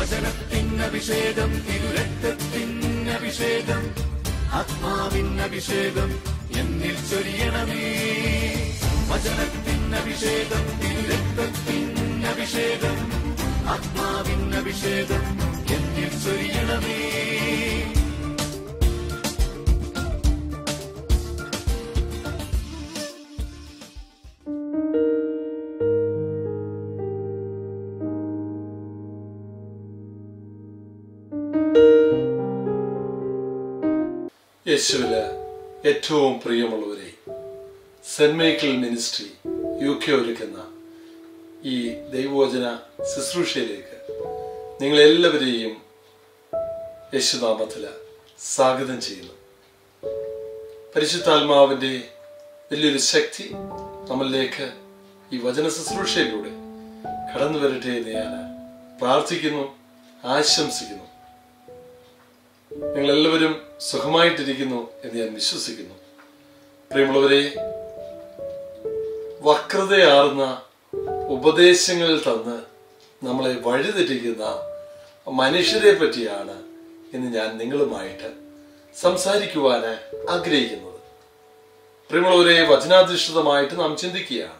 വചനത്തിനഭിഷേകം തിരുരക്തത്തിനഭിഷേകം ആത്മാവിനഭിഷേകം എന്നിൽ ചൊരിയണമേ വചനത്തിനഭിഷേകം തിരുരക്തത്തിനഭിഷേകം ആത്മാവിനഭിഷേകം എന്നിൽ ചൊരിയണമേ യേശുവില് ഏറ്റവും പ്രിയമുള്ളവരെ saint Michael ministry U K ഒരുക്കുന്ന ഈ ദൈവവചന ശുശ്രൂഷയിലേക്ക് നിങ്ങളെല്ലാവരെയും യേശുനാമത്തില് സ്വാഗതം ചെയ്യുന്നു പരിശുദ്ധാത്മാവിന്റെ വലിയൊരു ശക്തി നമ്മളിലേക്ക് ഈ വചന ശുശ്രൂഷയിലൂടെ കടന്നു വരട്ടെ എന്ന് ഞാൻ പ്രാർത്ഥിക്കുന്നു ആശംസിക്കുന്നു നിങ്ങൾ എല്ലാവരും സുഖമായിട്ടിരിക്കുന്നു എന്ന് ഞാൻ വിശ്വസിക്കുന്നു പ്രിയമുള്ളവരെ വക്രതയാർന്ന ഉപദേശങ്ങൾ തന്ന് നമ്മളെ വഴിതെറ്റിക്കുന്ന മനുഷ്യരെ പറ്റിയാണ് ഇന്ന് ഞാൻ നിങ്ങളുമായിട്ട് സംസാരിക്കുവാൻ ആഗ്രഹിക്കുന്നത് പ്രിയമുള്ളവരെ വചനാധിഷ്ഠിതമായിട്ട് നാം ചിന്തിക്കുകയാണ്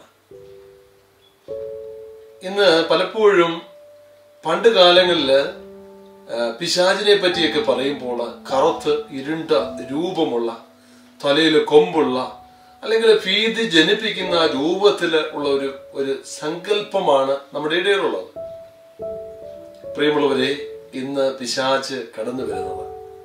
ഇന്ന് പലപ്പോഴും പണ്ട് കാലങ്ങളിൽ പിശാചിനെ പറ്റിയൊക്കെ പറയുമ്പോൾ കറുത്ത് ഇരുണ്ട രൂപമുള്ള തലയിൽ കൊമ്പുള്ള അല്ലെങ്കിൽ ഭീതി ജനിപ്പിക്കുന്ന രൂപത്തിൽ ഉള്ള ഒരു ഒരു സങ്കല്പമാണ് നമ്മുടെ ഇടയിലുള്ളത് പ്രിയമുള്ളവരെ ഇന്ന് പിശാച്ച് കടന്നു വരുന്നത്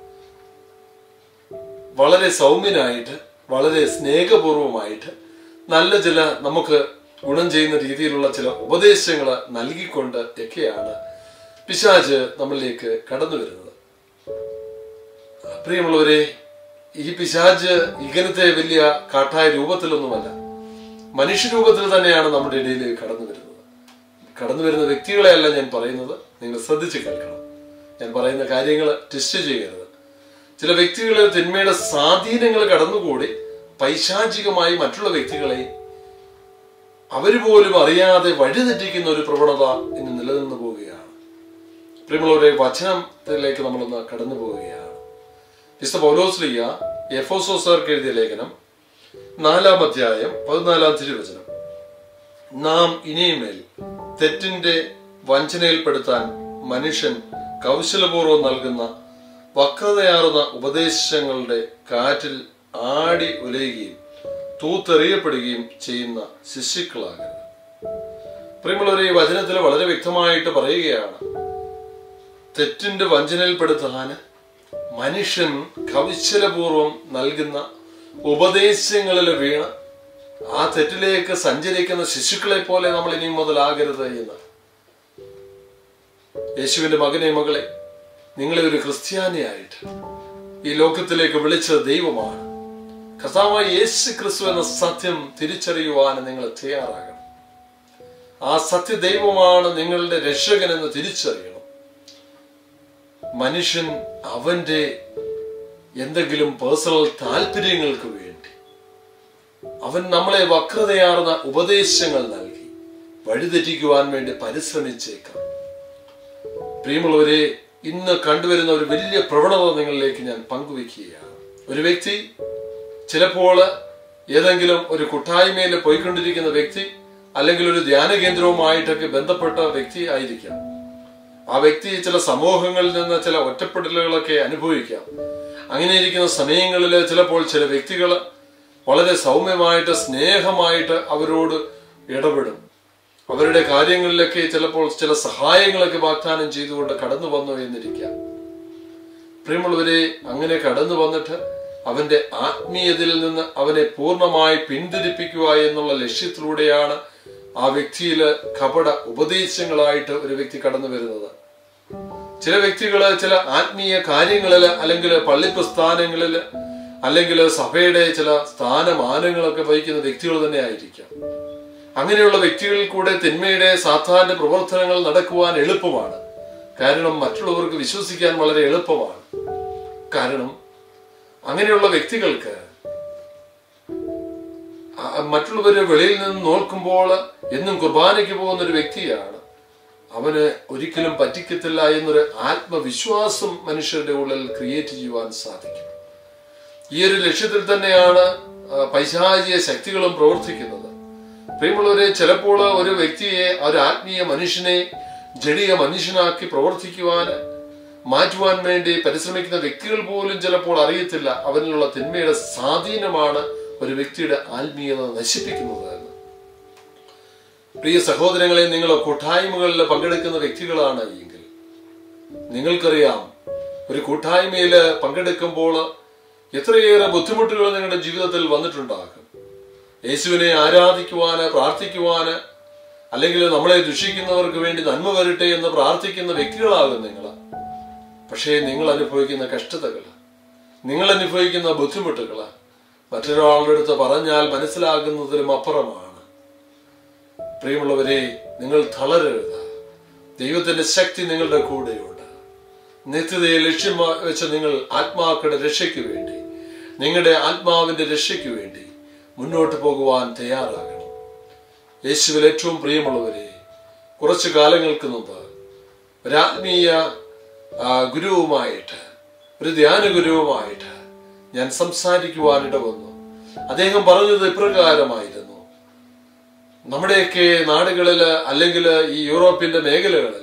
വളരെ സൗമ്യനായിട്ട് വളരെ സ്നേഹപൂർവമായിട്ട് നല്ല ചില നമുക്ക് ഗുണം ചെയ്യുന്ന രീതിയിലുള്ള ചില ഉപദേശങ്ങൾ നൽകിക്കൊണ്ട് ഒക്കെയാണ് പിശാജ് നമ്മളിലേക്ക് കടന്നു വരുന്നത് പ്രിയമുള്ളവരെ ഈ പിശാജ് ഇങ്ങനത്തെ വലിയ കാട്ടായ രൂപത്തിലൊന്നുമല്ല മനുഷ്യരൂപത്തിൽ തന്നെയാണ് നമ്മുടെ ഇടയിലേക്ക് കടന്നു വരുന്നത് കടന്നു വരുന്ന വ്യക്തികളെയല്ല ഞാൻ പറയുന്നത് നിങ്ങൾ ശ്രദ്ധിച്ച് കേൾക്കണം ഞാൻ പറയുന്ന കാര്യങ്ങൾ ടെസ്റ്റ് ചെയ്യരുത് ചില വ്യക്തികൾ തിന്മയുടെ സ്വാധീനങ്ങൾ കടന്നുകൂടി പൈശാചികമായി മറ്റുള്ള വ്യക്തികളെ അവര് പോലും അറിയാതെ വഴിതെറ്റിക്കുന്ന ഒരു പ്രവണത ഇന്ന് നിലനിന്നു പോവുകയാണ് പ്രിയമുള്ളവരെ വചനത്തിലേക്ക് നമ്മളൊന്ന് കടന്നു പോവുകയാണ് വിശുദ്ധ പൗലോസ്ലിയ എഫോസോസാർക്ക് എഴുതിയ ലേഖനം നാലാം അധ്യായം പതിനാലാം തിരുവചനം നാം ഇനിയുമേൽ തെറ്റിന്റെ വഞ്ചനയിൽപ്പെടുത്താൻ മനുഷ്യൻ കൗശലപൂർവ്വം നൽകുന്ന വക്രതയാർന്ന ഉപദേശങ്ങളുടെ കാറ്റിൽ ആടി ഉലയുകയും തൂത്തെറിയപ്പെടുകയും ചെയ്യുന്ന ശിശുക്കളാകരുത് പ്രിയമുള്ളവരെ ഈ വചനത്തിൽ വളരെ വ്യക്തമായിട്ട് പറയുകയാണ് തെറ്റിന്റെ വഞ്ചനയിൽപ്പെടുത്താൻ മനുഷ്യൻ കൗശലപൂർവം നൽകുന്ന ഉപദേശങ്ങളിൽ വീണ് ആ തെറ്റിലേക്ക് സഞ്ചരിക്കുന്ന ശിശുക്കളെ പോലെ നമ്മൾ ഇനി മുതലാകരുത് എന്ന് യേശുവിന്റെ മകനെ മകളെ നിങ്ങളെ ഒരു ക്രിസ്ത്യാനിയായിട്ട് ഈ ലോകത്തിലേക്ക് വിളിച്ചത് ദൈവമാണ് കർത്താവായ യേശു ക്രിസ്തു എന്ന സത്യം തിരിച്ചറിയുവാൻ നിങ്ങൾ തയ്യാറാകണം ആ സത്യ ദൈവമാണ് നിങ്ങളുടെ രക്ഷകൻ എന്ന് തിരിച്ചറിയണം മനുഷ്യൻ അവന്റെ എന്തെങ്കിലും പേഴ്സണൽ താല്പര്യങ്ങൾക്ക് വേണ്ടി അവൻ നമ്മളെ വക്രതയാർന്ന ഉപദേശങ്ങൾ നൽകി വഴിതെറ്റിക്കുവാൻ വേണ്ടി പരിശ്രമിച്ചേക്കാം പ്രിയമുള്ളവരെ ഇന്ന് കണ്ടുവരുന്ന ഒരു വലിയ പ്രവണത നിങ്ങളിലേക്ക് ഞാൻ പങ്കുവെക്കുകയാണ് ഒരു വ്യക്തി ചിലപ്പോൾ ഏതെങ്കിലും ഒരു കൂട്ടായ്മയിൽ പോയിക്കൊണ്ടിരിക്കുന്ന വ്യക്തി അല്ലെങ്കിൽ ഒരു ധ്യാന കേന്ദ്രവുമായിട്ടൊക്കെ ബന്ധപ്പെട്ട വ്യക്തി ആയിരിക്കാം ആ വ്യക്തി ചില സമൂഹങ്ങളിൽ നിന്ന് ചില ഒറ്റപ്പെടലുകളൊക്കെ അനുഭവിക്കാം അങ്ങനെ ഇരിക്കുന്ന സമയങ്ങളിൽ ചിലപ്പോൾ ചില വ്യക്തികൾ വളരെ സൗമ്യമായിട്ട് സ്നേഹമായിട്ട് അവരോട് ഇടപെടും അവരുടെ കാര്യങ്ങളിലൊക്കെ ചിലപ്പോൾ ചില സഹായങ്ങളൊക്കെ വാഗ്ദാനം ചെയ്തുകൊണ്ട് കടന്നു വന്നു എന്നിരിക്കാം പ്രിയമുള്ളവരെ അങ്ങനെ കടന്നു വന്നിട്ട് അവന്റെ ആത്മീയതയിൽ നിന്ന് അവനെ പൂർണ്ണമായി പിന്തിരിപ്പിക്കുക എന്നുള്ള ലക്ഷ്യത്തിലൂടെയാണ് ആ വ്യക്തിയില് കപട ഉപദേശങ്ങളായിട്ട് ഒരു വ്യക്തി കടന്നു വരുന്നത് ചില വ്യക്തികള് ചില ആത്മീയ കാര്യങ്ങളില് അല്ലെങ്കിൽ പള്ളിപ്രസ്ഥാനങ്ങളില് അല്ലെങ്കിൽ സഭയുടെ ചില സ്ഥാനമാനങ്ങളൊക്കെ വഹിക്കുന്ന വ്യക്തികൾ തന്നെ ആയിരിക്കാം അങ്ങനെയുള്ള വ്യക്തികളിൽ കൂടെ തിന്മയുടെ സാധാരണ പ്രവർത്തനങ്ങൾ നടക്കുവാൻ എളുപ്പമാണ് കാരണം മറ്റുള്ളവർക്ക് വിശ്വസിക്കാൻ വളരെ എളുപ്പമാണ് കാരണം അങ്ങനെയുള്ള വ്യക്തികൾക്ക് മറ്റുള്ളവരെ വെളിയിൽ നിന്ന് നോക്കുമ്പോൾ എന്നും കുർബാനയ്ക്ക് പോകുന്ന ഒരു വ്യക്തിയാണ് അവന് ഒരിക്കലും പറ്റിക്കത്തില്ല എന്നൊരു ആത്മവിശ്വാസം മനുഷ്യരുടെ ഉള്ളിൽ ക്രിയേറ്റ് ചെയ്യുവാൻ സാധിക്കും ഈ ഒരു ലക്ഷ്യത്തിൽ തന്നെയാണ് ആ, പൈശാചിക ശക്തികളും പ്രവർത്തിക്കുന്നത് പ്രിയമുള്ളവരെ ചിലപ്പോൾ ഒരു വ്യക്തിയെ ഒരു ആത്മീയ മനുഷ്യനെ ജടിക മനുഷ്യനാക്കി പ്രവർത്തിക്കുവാൻ മാറ്റുവാൻ വേണ്ടി പരിശ്രമിക്കുന്ന വ്യക്തികൾ പോലും ചിലപ്പോൾ അറിയത്തില്ല അവനിലുള്ള തിന്മയുടെ സ്വാധീനമാണ് ഒരു വ്യക്തിയുടെ ആത്മീയത നശിപ്പിക്കുന്നത് എന്ന് പ്രിയ സഹോദരങ്ങളെ നിങ്ങൾ കൂട്ടായ്മകളിൽ പങ്കെടുക്കുന്ന വ്യക്തികളാണ് എങ്കിൽ നിങ്ങൾക്കറിയാം ഒരു കൂട്ടായ്മയിൽ പങ്കെടുക്കുമ്പോൾ എത്രയേറെ ബുദ്ധിമുട്ടുകൾ നിങ്ങളുടെ ജീവിതത്തിൽ വന്നിട്ടുണ്ടാകും യേശുവിനെ ആരാധിക്കുവാന് പ്രാർത്ഥിക്കുവാന് അല്ലെങ്കിൽ നമ്മളെ ദുഷിക്കുന്നവർക്ക് വേണ്ടി നന്മ വരട്ടെ എന്ന് പ്രാർത്ഥിക്കുന്ന വ്യക്തികളാകും നിങ്ങൾ പക്ഷേ നിങ്ങൾ അനുഭവിക്കുന്ന കഷ്ടതകൾ നിങ്ങൾ അനുഭവിക്കുന്ന ബുദ്ധിമുട്ടുകൾ മറ്റൊരാളുടെ അടുത്ത് പറഞ്ഞാൽ മനസ്സിലാകുന്നതിലും അപ്പുറമാണ് പ്രിയമുള്ളവരെ നിങ്ങൾ തളരരുത് ദൈവത്തിന്റെ ശക്തി നിങ്ങളുടെ കൂടെയുണ്ട് നിത്യതയെ ലക്ഷ്യം വെച്ച് നിങ്ങൾ ആത്മാക്കളുടെ രക്ഷയ്ക്ക് വേണ്ടി നിങ്ങളുടെ ആത്മാവിന്റെ രക്ഷയ്ക്ക് വേണ്ടി മുന്നോട്ട് പോകുവാൻ തയ്യാറാകണം യേശുവിൽ ഏറ്റവും പ്രിയമുള്ളവരെ കുറച്ചു കാലങ്ങൾക്ക് മുമ്പ് ഒരാത്മീയ ആ, ഗുരുവുമായിട്ട് ഒരു ധ്യാന ഗുരുവുമായിട്ട് ഞാൻ സംസാരിക്കുവാനിട വന്നു അദ്ദേഹം പറഞ്ഞത് ഇപ്രകാരമായിരുന്നു നമ്മുടെയൊക്കെ നാടുകളില് അല്ലെങ്കിൽ ഈ യൂറോപ്പിന്റെ മേഖലകളില്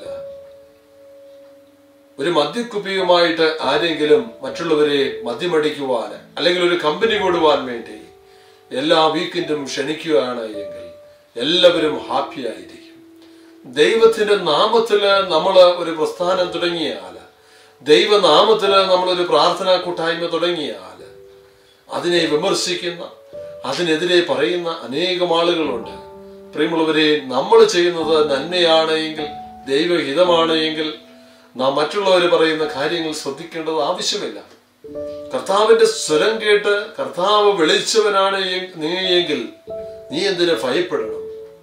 ഒരു മദ്യക്കുപ്പിയുമായിട്ട് ആരെങ്കിലും മറ്റുള്ളവരെ മദ്യമടിക്കുവാൻ അല്ലെങ്കിൽ ഒരു കമ്പനി കൊടുവാൻ വേണ്ടി എല്ലാ വീക്കെൻഡും ക്ഷണിക്കുകയാണ് എങ്കിൽ എല്ലാവരും ഹാപ്പി ആയിരിക്കും ദൈവത്തിന്റെ നാമത്തില് നമ്മൾ ഒരു പ്രസ്ഥാനം തുടങ്ങിയാൽ ദൈവനാമത്തില് നമ്മളൊരു പ്രാർത്ഥനാ കൂട്ടായ്മ തുടങ്ങിയാൽ അതിനെ വിമർശിക്കുന്ന അതിനെതിരെ പറയുന്ന അനേകം ആളുകളുണ്ട് പ്രിയമുള്ളവരെ നമ്മൾ ചെയ്യുന്നത് നന്മയാണ് എങ്കിൽ ദൈവഹിതമാണ് എങ്കിൽ നാം മറ്റുള്ളവർ പറയുന്ന കാര്യങ്ങൾ ശ്രദ്ധിക്കേണ്ടത് ആവശ്യമില്ല കർത്താവിന്റെ സ്വരം കേട്ട് കർത്താവ് വിളിച്ചവനാണ് എ- നീ എങ്കിൽ നീ എന്തിനു ഭയപ്പെടണം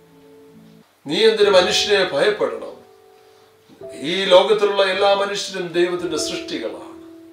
നീ എന്തിനു മനുഷ്യനെ ഭയപ്പെടണം ഈ ലോകത്തിലുള്ള എല്ലാ മനുഷ്യരും ദൈവത്തിന്റെ സൃഷ്ടികളാണ്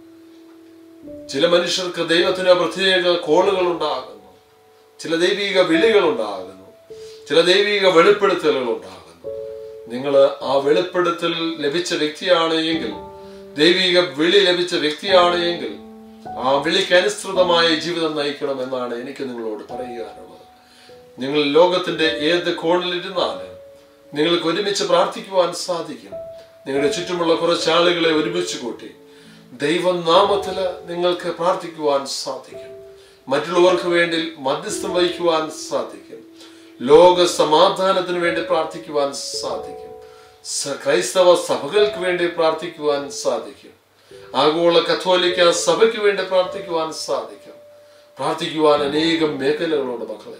ചില മനുഷ്യർക്ക് ദൈവത്തിന് പ്രത്യേക കോളുകൾ ഉണ്ടാകുന്നു ചില ദൈവിക വിളികൾ ഉണ്ടാകുന്നു ചില ദൈവിക വെളിപ്പെടുത്തലുകൾ ഉണ്ടാകുന്നു നിങ്ങൾ ആ വെളിപ്പെടുത്തൽ ലഭിച്ച വ്യക്തിയാണ് എങ്കിൽ ദൈവിക വിളി ലഭിച്ച വ്യക്തിയാണ് എങ്കിൽ ആ വിളിക്ക് അനുസൃതമായ ജീവിതം നയിക്കണം എന്നാണ് എനിക്ക് നിങ്ങളോട് പറയുവാനുള്ളത് നിങ്ങൾ ലോകത്തിന്റെ ഏത് കോണിലിരുന്നാലും നിങ്ങൾക്ക് ഒരുമിച്ച് പ്രാർത്ഥിക്കുവാൻ സാധിക്കും നിങ്ങളുടെ ചുറ്റുമുള്ള കുറച്ച് ആളുകളെ ഒരുമിച്ച് കൂട്ടി ദൈവനാമത്തില് നിങ്ങൾക്ക് പ്രാർത്ഥിക്കുവാൻ സാധിക്കും മറ്റുള്ളവർക്ക് വേണ്ടി മധ്യസ്ഥം വഹിക്കുവാൻ സാധിക്കും ലോക സമാധാനത്തിന് വേണ്ടി പ്രാർത്ഥിക്കുവാൻ സാധിക്കും സ- ക്രൈസ്തവ സഭകൾക്ക് വേണ്ടി പ്രാർത്ഥിക്കുവാൻ സാധിക്കും ആഗോള കത്തോലിക്ക സഭയ്ക്ക് വേണ്ടി പ്രാർത്ഥിക്കുവാൻ സാധിക്കും പ്രാർത്ഥിക്കുവാൻ അനേകം മേഖലകളുണ്ട് മക്കളെ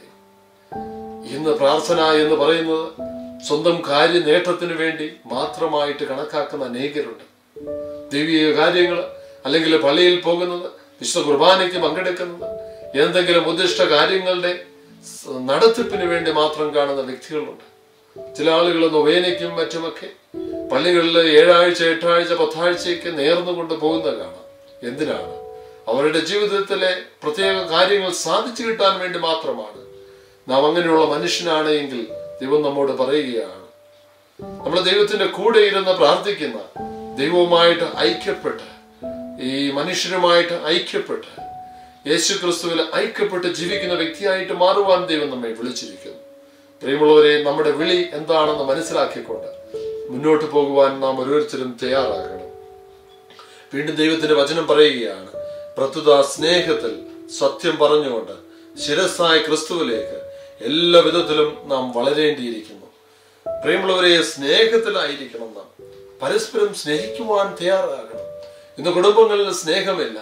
ഇന്ന് പ്രാർത്ഥന എന്ന് പറയുന്നത് സ്വന്തം കാര്യ നേട്ടത്തിന് വേണ്ടി മാത്രമായിട്ട് കണക്കാക്കുന്ന അനേകരുണ്ട് ദൈവിക കാര്യങ്ങൾ അല്ലെങ്കിൽ പള്ളിയിൽ പോകുന്നത് വിശുദ്ധ കുർബാനയ്ക്ക് പങ്കെടുക്കുന്നത് എന്തെങ്കിലും ഉദ്ദിഷ്ട കാര്യങ്ങളുടെ സ് നടത്തിപ്പിന് വേണ്ടി മാത്രം കാണുന്ന വ്യക്തികളുണ്ട് ചില ആളുകൾ നൊവേനയ്ക്കും മറ്റുമൊക്കെ പള്ളികളിൽ ഏഴാഴ്ച എട്ടാഴ്ച പത്താഴ്ചയ്ക്ക് നേർന്നുകൊണ്ട് പോകുന്നത് കാണാം എന്തിനാണ് അവരുടെ ജീവിതത്തിലെ പ്രത്യേക കാര്യങ്ങൾ സാധിച്ചു കിട്ടാൻ വേണ്ടി മാത്രമാണ് നാം അങ്ങനെയുള്ള മനുഷ്യനാണ് എങ്കിൽ ദൈവം നമ്മോട് പറയുകയാണ് നമ്മൾ ദൈവത്തിന്റെ കൂടെ ഇരുന്ന് പ്രാർത്ഥിക്കുന്ന ദൈവവുമായിട്ട് ഐക്യപ്പെട്ട് ഈ മനുഷ്യരുമായിട്ട് ഐക്യപ്പെട്ട് യേശു ക്രിസ്തുവിൽ ഐക്യപ്പെട്ട് ജീവിക്കുന്ന വ്യക്തിയായിട്ട് മാറുവാൻ ദൈവം നമ്മെ വിളിച്ചിരിക്കുന്നു പ്രിയമുള്ളവരെ നമ്മുടെ വിളി എന്താണെന്ന് മനസ്സിലാക്കിക്കൊണ്ട് മുന്നോട്ട് പോകുവാൻ നാം ഓരോരുത്തരും തയ്യാറാകണം വീണ്ടും ദൈവത്തിന്റെ വചനം പറയുകയാണ് പ്രത്യുത സ്നേഹത്തിൽ സത്യം പറഞ്ഞുകൊണ്ട് ശിരസായ ക്രിസ്തുവിലേക്ക് എല്ലാ വിധത്തിലും നാം വളരേണ്ടിയിരിക്കുന്നു പ്രിയമുള്ളവരെ സ്നേഹത്തിലായിരിക്കണം നാം പരസ്പരം സ്നേഹിക്കുവാൻ തയ്യാറാകണം ഇന്ന് കുടുംബങ്ങളിൽ സ്നേഹമില്ല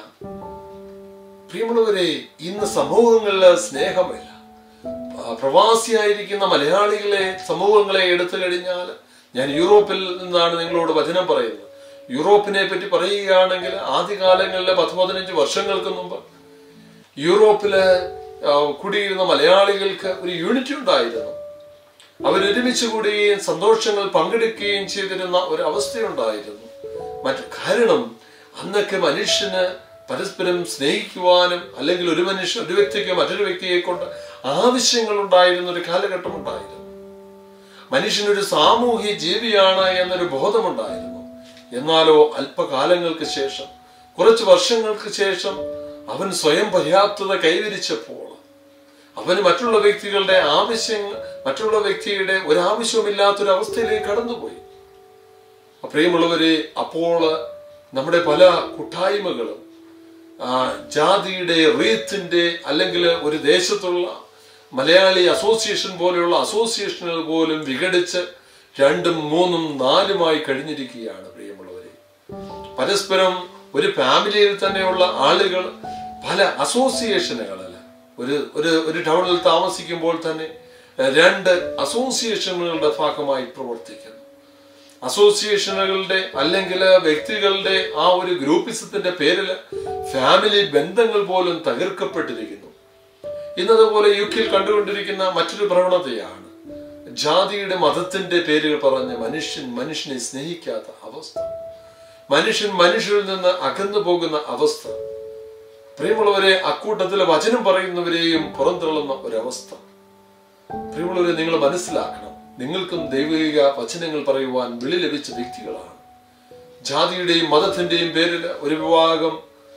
പ്രിയമുള്ളവരെ ഇന്ന് സമൂഹങ്ങളിൽ സ്നേഹമില്ല ആ, പ്രവാസിയായിരിക്കുന്ന മലയാളികളെ സമൂഹങ്ങളെ എടുത്തു കഴിഞ്ഞാൽ ഞാൻ യൂറോപ്പിൽ നിന്നാണ് നിങ്ങളോട് വചനം പറയുന്നത് യൂറോപ്പിനെ പറ്റി പറയുകയാണെങ്കിൽ ആദ്യകാലങ്ങളിലെ പത്ത് പതിനഞ്ച് വർഷങ്ങൾക്ക് മുമ്പ് യൂറോപ്പില് ആ, കുടിയിരുന്ന മലയാളികൾക്ക് ഒരു യൂണിറ്റി ഉണ്ടായിരുന്നു അവരൊരുമിച്ച് കൂടുകയും സന്തോഷങ്ങൾ പങ്കെടുക്കുകയും ചെയ്തിരുന്ന ഒരു അവസ്ഥയുണ്ടായിരുന്നു മറ്റു കാരണം അന്നൊക്കെ മനുഷ്യന് പരസ്പരം സ്നേഹിക്കുവാനും അല്ലെങ്കിൽ ഒരു മനുഷ്യൻ ഒരു വ്യക്തിക്ക് മറ്റൊരു വ്യക്തിയെ കൊണ്ട് ആവശ്യങ്ങൾ ഉണ്ടായിരുന്ന ഒരു കാലഘട്ടം ഉണ്ടായിരുന്നു മനുഷ്യനൊരു സാമൂഹ്യ ജീവിയാണ് എന്നൊരു ബോധമുണ്ടായിരുന്നു എന്നാലോ അല്പകാലങ്ങൾക്ക് ശേഷം കുറച്ച് വർഷങ്ങൾക്ക് ശേഷം അവൻ സ്വയം പര്യാപ്തത കൈവരിച്ചപ്പോൾ അവന് മറ്റുള്ള വ്യക്തികളുടെ ആവശ്യങ്ങൾ മറ്റുള്ള വ്യക്തിയുടെ ഒരാവശ്യവുമില്ലാത്തൊരു അവസ്ഥയിലേക്ക് കടന്നുപോയി പ്രിയമുള്ളവരെ അപ്പോൾ നമ്മുടെ പല കൂട്ടായ്മകളും ആ, ജാതിയുടെ റീത്തിന്റെ അല്ലെങ്കിൽ ഒരു ദേശത്തുള്ള മലയാളി അസോസിയേഷൻ പോലെയുള്ള അസോസിയേഷനുകൾ പോലും വിഘടിച്ച് രണ്ടും മൂന്നും നാലുമായി കഴിഞ്ഞിരിക്കുകയാണ് പ്രിയമുള്ളവരെ പരസ്പരം ഒരു ഫാമിലിയിൽ തന്നെയുള്ള ആളുകൾ പല അസോസിയേഷനുകളല്ല ഒരു ഒരു ഒരു ടൗണിൽ താമസിക്കുമ്പോൾ തന്നെ രണ്ട് അസോസിയേഷനുകളുടെ ഭാഗമായി പ്രവർത്തിക്കുന്നു അസോസിയേഷനുകളുടെ അല്ലെങ്കിൽ വ്യക്തികളുടെ ആ ഒരു ഗ്രൂപ്പിസത്തിന്റെ പേരിൽ ഫാമിലി ബന്ധങ്ങൾ പോലും തകർക്കപ്പെട്ടിരിക്കുന്നു ഇന്നതുപോലെ യു കെയിൽ കണ്ടുകൊണ്ടിരിക്കുന്ന മറ്റൊരു പ്രവണതയാണ് ജാതിയുടെ മതത്തിന്റെ പേരുകൾ പറഞ്ഞ് മനുഷ്യൻ മനുഷ്യനെ സ്നേഹിക്കാത്ത അവസ്ഥ മനുഷ്യൻ മനുഷ്യരിൽ നിന്ന് അകന്നു പോകുന്ന അവസ്ഥ പ്രിയമുള്ളവരെ അക്കൂട്ടത്തിൽ വചനം പറയുന്നവരെയും പുറന്തള്ളുന്ന ഒരവസ്ഥ പ്രിയമുള്ളവരെ നിങ്ങൾ മനസ്സിലാക്കണം നിങ്ങൾക്കും ദൈവിക വചനങ്ങൾ പറയുവാൻ വിളി ലഭിച്ച വ്യക്തികളാണ് ജാതിയുടെയും മതത്തിന്റെയും പേരിൽ ഒരു വിഭാഗം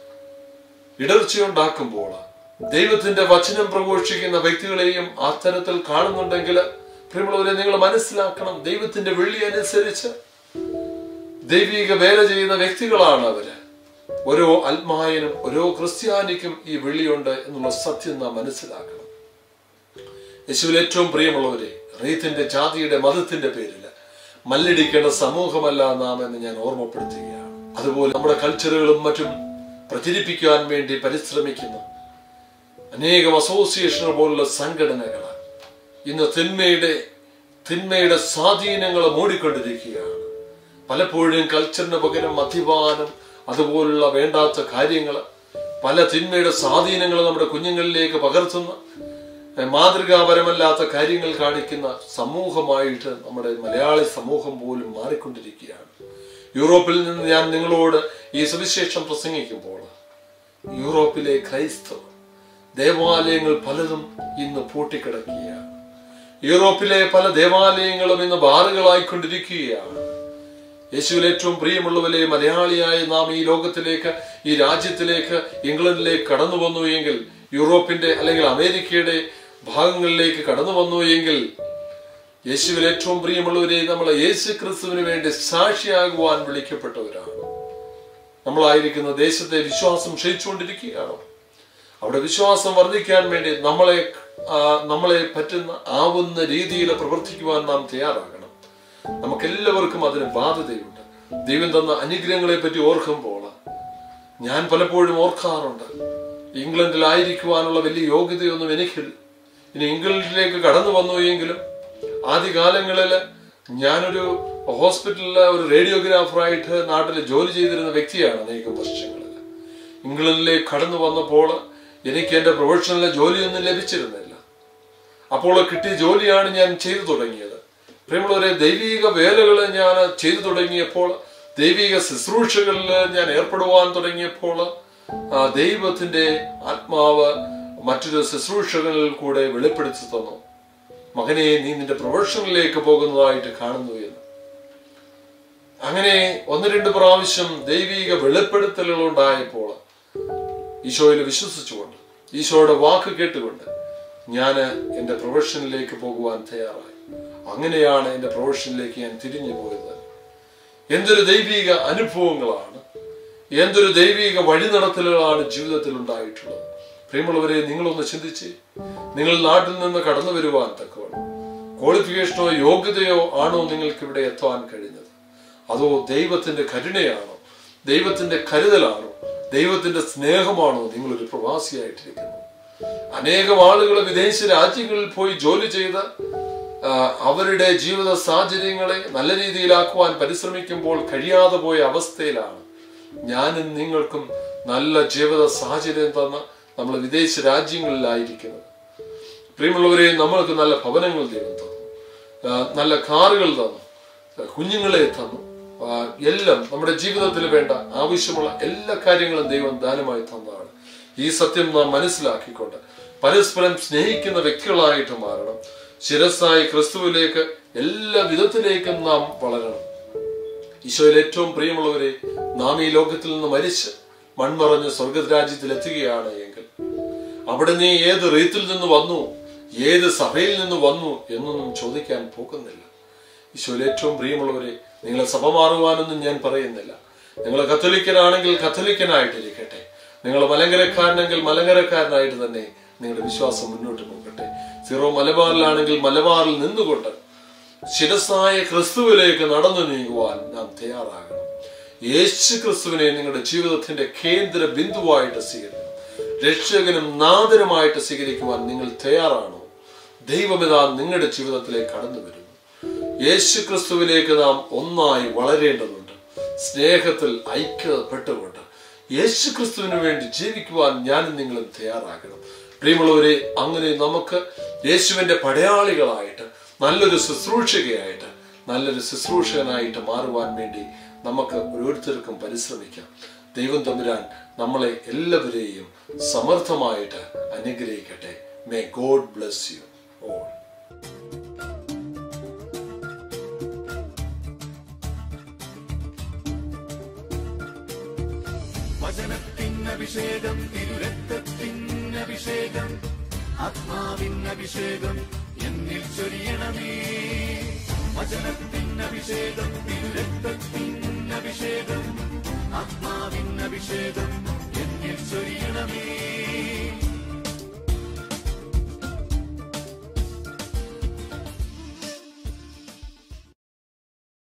ഇടർച്ചയുണ്ടാക്കുമ്പോൾ ദൈവത്തിന്റെ വചനം പ്രഘോഷിക്കുന്ന വ്യക്തികളെയും ആ തരത്തിൽ കാണുന്നുണ്ടെങ്കിൽ പ്രിയമുള്ളവരെ നിങ്ങൾ മനസ്സിലാക്കണം ദൈവത്തിന്റെ വെള്ളി അനുസരിച്ച് ദൈവിക വേല ചെയ്യുന്ന വ്യക്തികളാണ് അവര് ഓരോ ആത്മായനും ഓരോ ക്രിസ്ത്യാനിക്കും ഈ വെള്ളിയുണ്ട് എന്നുള്ള സത്യം നാം മനസ്സിലാക്കണം യേശുവിൽ ഏറ്റവും പ്രിയമുള്ളവരെ റീത്തിന്റെ ജാതിയുടെ മതത്തിന്റെ പേരിൽ മല്ലടിക്കേണ്ട സമൂഹമല്ല നാം എന്ന് ഞാൻ ഓർമ്മപ്പെടുത്തുകയാണ് അതുപോലെ നമ്മുടെ കൾച്ചറുകളും മറ്റും പ്രചരിപ്പിക്കുവാൻ വേണ്ടി പരിശ്രമിക്കുന്ന അനേകം അസോസിയേഷനുകൾ പോലുള്ള സംഘടനകൾ ഇന്ന് തിന്മയുടെ തിന്മയുടെ സ്വാധീനങ്ങൾ മൂടിക്കൊണ്ടിരിക്കുകയാണ് പലപ്പോഴും കൾച്ചറിന് പകരം മദ്യപാനം അതുപോലുള്ള വേണ്ടാത്ത കാര്യങ്ങൾ പല തിന്മയുടെ സ്വാധീനങ്ങൾ നമ്മുടെ കുഞ്ഞുങ്ങളിലേക്ക് പകർത്തുന്ന ഏഹ്, മാതൃകാപരമല്ലാത്ത കാര്യങ്ങൾ കാണിക്കുന്ന സമൂഹമായിട്ട് നമ്മുടെ മലയാളി സമൂഹം പോലും മാറിക്കൊണ്ടിരിക്കുകയാണ് യൂറോപ്പിൽ നിന്ന് ഞാൻ നിങ്ങളോട് ഈ സുവിശേഷം പ്രസംഗിക്കുമ്പോൾ യൂറോപ്പിലെ ക്രൈസ്തവർ ദേവാലയങ്ങൾ പലതും ഇന്ന് പൂട്ടിക്കിടക്കുകയാണ് യൂറോപ്പിലെ പല ദേവാലയങ്ങളും ഇന്ന് ബാറുകളായിക്കൊണ്ടിരിക്കുകയാണ് യേശുവിൽ ഏറ്റവും പ്രിയമുള്ളവരെ മലയാളിയായ നാം ഈ ലോകത്തിലേക്ക് ഈ രാജ്യത്തിലേക്ക് ഇംഗ്ലണ്ടിലേക്ക് കടന്നു വന്നു എങ്കിൽ യൂറോപ്പിന്റെ അല്ലെങ്കിൽ അമേരിക്കയുടെ ഭാഗങ്ങളിലേക്ക് കടന്നു വന്നു എങ്കിൽ യേശുവിൽ ഏറ്റവും പ്രിയമുള്ളവരെ നമ്മൾ യേശു ക്രിസ്തുവിന് വേണ്ടി സാക്ഷിയാകുവാൻ വിളിക്കപ്പെട്ടവരാണ് നമ്മളായിരിക്കുന്ന ദേശത്തെ വിശ്വാസം ക്ഷയിച്ചുകൊണ്ടിരിക്കുകയാണോ അവിടെ വിശ്വാസം വർദ്ധിക്കാൻ വേണ്ടി നമ്മളെ ആ, നമ്മളെ പറ്റുന്ന ആവുന്ന രീതിയിൽ പ്രവർത്തിക്കുവാൻ നാം തയ്യാറാകണം നമുക്കെല്ലാവർക്കും അതിന് ബാധ്യതയുണ്ട് ദൈവം തന്ന അനുഗ്രഹങ്ങളെ പറ്റി ഓർക്കുമ്പോൾ ഞാൻ പലപ്പോഴും ഓർക്കാറുണ്ട് ഇംഗ്ലണ്ടിലായിരിക്കുവാനുള്ള വലിയ യോഗ്യതയൊന്നും എനിക്കില്ല ഇനി ഇംഗ്ലണ്ടിലേക്ക് കടന്നു വന്നു എങ്കിലും ആദ്യകാലങ്ങളിൽ ഞാനൊരു ഹോസ്പിറ്റലിലെ ഒരു റേഡിയോഗ്രാഫറായിട്ട് നാട്ടിൽ ജോലി ചെയ്തിരുന്ന വ്യക്തിയാണ് അനേകം വർഷങ്ങളിൽ ഇംഗ്ലണ്ടിലേക്ക് കടന്നു വന്നപ്പോൾ എനിക്ക് എൻ്റെ പ്രൊഫഷണലിലെ ജോലിയൊന്നും ലഭിച്ചിരുന്നില്ല അപ്പോൾ കിട്ടിയ ജോലിയാണ് ഞാൻ ചെയ്തു തുടങ്ങിയത് പ്രിയമുള്ളവരെ ദൈവിക വേലകൾ ഞാൻ ചെയ്തു തുടങ്ങിയപ്പോൾ ദൈവിക ശുശ്രൂഷകളിൽ ഞാൻ ഏർപ്പെടുവാൻ തുടങ്ങിയപ്പോൾ ആ ദൈവത്തിന്റെ ആത്മാവ് മറ്റൊരു ശുശ്രൂഷകളിൽ കൂടെ വെളിപ്പെടുത്തി തന്നു മകനെ നീ നിന്റെ പ്രൊഫഷനിലേക്ക് പോകുന്നതായിട്ട് കാണുന്നു എന്ന് അങ്ങനെ ഒന്ന് രണ്ട് പ്രാവശ്യം ദൈവിക വെളിപ്പെടുത്തലുകൾ ഉണ്ടായപ്പോൾ ഈശോയിൽ വിശ്വസിച്ചുകൊണ്ട് ഈശോയുടെ വാക്ക് കേട്ടുകൊണ്ട് ഞാൻ എൻ്റെ പ്രൊഫഷനിലേക്ക് പോകുവാൻ തയ്യാറായി അങ്ങനെയാണ് എൻ്റെ പ്രൊഫഷനിലേക്ക് ഞാൻ തിരിഞ്ഞു പോയത് എന്തൊരു ദൈവിക അനുഭവങ്ങളാണ് എന്തൊരു ദൈവിക വഴിനടത്തലുകളാണ് ജീവിതത്തിൽ ഉണ്ടായിട്ടുള്ളത് പ്രിയമുള്ളവരെ നിങ്ങളൊന്ന് ചിന്തിച്ച് നിങ്ങൾ നാട്ടിൽ നിന്ന് കടന്നു വരുവാൻ തക്കവണ്ണം ക്വാളിഫിക്കേഷനോ യോഗ്യതയോ ആണോ നിങ്ങൾക്ക് ഇവിടെ എത്താൻ കഴിഞ്ഞത് അതോ ദൈവത്തിന്റെ കരുണയാണോ ദൈവത്തിന്റെ കരുതലാണോ ദൈവത്തിന്റെ സ്നേഹമാണോ നിങ്ങളൊരു പ്രവാസിയായിട്ടിരിക്കുന്നത് അനേകം ആളുകൾ വിദേശ രാജ്യങ്ങളിൽ പോയി ജോലി ചെയ്ത് ആ, അവരുടെ ജീവിത സാഹചര്യങ്ങളെ നല്ല രീതിയിലാക്കുവാൻ പരിശ്രമിക്കുമ്പോൾ കഴിയാതെ പോയ അവസ്ഥയിലാണ് ഞാനും നിങ്ങൾക്കും നല്ല ജീവിത സാഹചര്യം തന്ന നമ്മൾ വിദേശ രാജ്യങ്ങളിലായിരിക്കുന്നത് പ്രിയമുള്ളവരെ നമ്മൾക്ക് നല്ല ഭവനങ്ങൾ ദൈവം തന്നു ആ, നല്ല കാറുകൾ തന്നു ആ, കുഞ്ഞുങ്ങളെ തന്നു ആ, എല്ലാം നമ്മുടെ ജീവിതത്തിൽ വേണ്ട ആവശ്യമുള്ള എല്ലാ കാര്യങ്ങളും ദൈവം ദാനമായി തന്നതാണ് ഈ സത്യം നാം മനസ്സിലാക്കിക്കൊണ്ട് പരസ്പരം സ്നേഹിക്കുന്ന വ്യക്തികളായിട്ട് മാറണം ശിരസ്സായി ക്രിസ്തുവിലേക്ക് എല്ലാ വിധത്തിലേക്കും നാം വളരണം ഈശോയിൽ ഏറ്റവും പ്രിയമുള്ളവരെ നാം ഈ ലോകത്തിൽ നിന്ന് മരിച്ച് മൺമറഞ്ഞ് സ്വർഗരാജ്യത്തിൽ എത്തുകയാണ് എങ്കിൽ അവിടെ നീ ഏത് റീത്തിൽ നിന്ന് വന്നു ഏത് സഭയിൽ നിന്ന് വന്നു എന്നൊന്നും ചോദിക്കാൻ പോകുന്നില്ല ഈശോയിൽ ഏറ്റവും പ്രിയമുള്ളവരെ നിങ്ങളെ സഭ മാറുവാനൊന്നും ഞാൻ പറയുന്നില്ല നിങ്ങൾ കത്തോലിക്കനാണെങ്കിൽ കത്തോലിക്കനായിട്ടിരിക്കട്ടെ നിങ്ങൾ മലങ്കരക്കാരനെങ്കിൽ മലങ്കരക്കാരനായിട്ട് തന്നെ നിങ്ങളുടെ വിശ്വാസം മുന്നോട്ട് പോകട്ടെ സീറോ മലബാറിലാണെങ്കിൽ മലബാറിൽ നിന്നുകൊണ്ട് ശിരസായ ക്രിസ്തുവിലേക്ക് നടന്നു നീങ്ങുവാൻ നാം തയ്യാറാകണം യേശു ക്രിസ്തുവിനെ നിങ്ങളുടെ ജീവിതത്തിന്റെ കേന്ദ്ര ബിന്ദുവായിട്ട് സ്വീകരിക്കണം രക്ഷകനും നാദനുമായിട്ട് സ്വീകരിക്കുവാൻ നിങ്ങൾ തയ്യാറാണോ ദൈവമിതാ നിങ്ങളുടെ ജീവിതത്തിലേക്ക് കടന്നു വരുന്നു യേശു ക്രിസ്തുവിലേക്ക് നാം ഒന്നായി വളരേണ്ടതുണ്ട് സ്നേഹത്തിൽ ഐക്യപ്പെട്ടുകൊണ്ട് യേശു ക്രിസ്തുവിന് വേണ്ടി ജീവിക്കുവാൻ ഞാനും നിങ്ങളും തയ്യാറാകണം പ്രിയമുള്ളവരെ അങ്ങനെ നമുക്ക് യേശുവിന്റെ പടയാളികളായിട്ട് നല്ലൊരു ശുശ്രൂഷകയായിട്ട് നല്ലൊരു ശുശ്രൂഷകനായിട്ട് മാറുവാൻ വേണ്ടി നമുക്ക് ഓരോരുത്തർക്കും പരിശ്രമിക്കാം ദൈവം തമ്പുരാൻ നമ്മളെ എല്ലാവരെയും സമർത്ഥമായിട്ട് അനുഗ്രഹിക്കട്ടെ may God bless you all വചനത്തിനഭിഷേകം തിരുരക്തത്തിനഭിഷേകം ആത്മാവിനഭിഷേകം എന്നിൽ ചൊരിയണമേ വചനത്തിനഭിഷേകം തിരുരക്തത്തിനഭിഷേകം ആത്മാവിനഭിഷേകം എന്നിൽ ചൊരിയണമേ